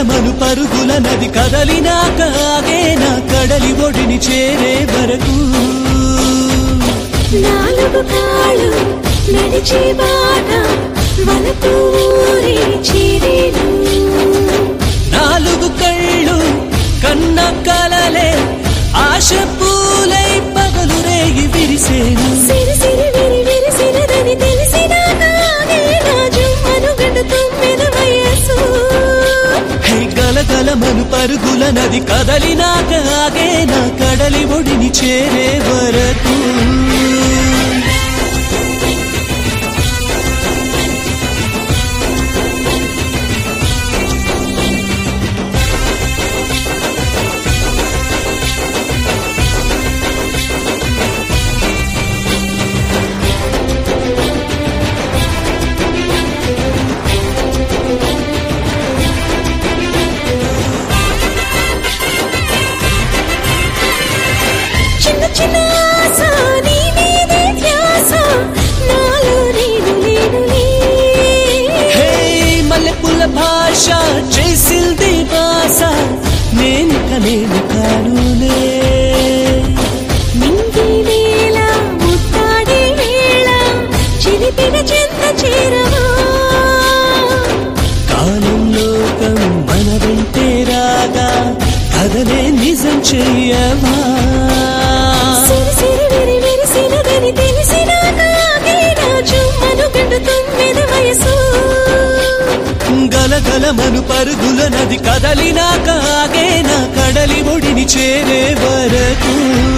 గలగలమను పరుగుల నది కదలినాక ఆగేనా కడలి ఒడిని చేరే వరకు నాలుగు కాళ్ళు నడిచే బాట వలపు ఊరి చేరేను నాలుగు కళ్ళు కన్న కలలే ఆశ పూలై పగలు రేగి విరిసేను సిరి సిరి విరి విరిసినదని తెలిసినాక ఆగేనా జుమ్మనుగడ తొమ్మిది వయసు హే గలగలమను పరుగుల నది కదలినాక ఆగేనా కడలి ఒడిని చేరే వరకు చిన్న చిన్న ఆశ నీ మీదే ధ్యాస నాలో నేను లేనులే హే మల్లెపూల భాష చేసింది భాష నేనిక నేను కానులే నింగి వేళ ముట్టాడే వేళ చిలిపిన చెంత చేరవా కాలం లోకం మన వెంటే రాగా కదలే నిజం చెయ్యవా సిరి సిరి విరి విరిసినదని తెలిసినాక ఆగేనా జుమ్మను గంట తొమ్మిది వయసు గలగలమను పరుగుల నది కదలినాక ఆగేనా కడలి ఒడిని చేరే వరకు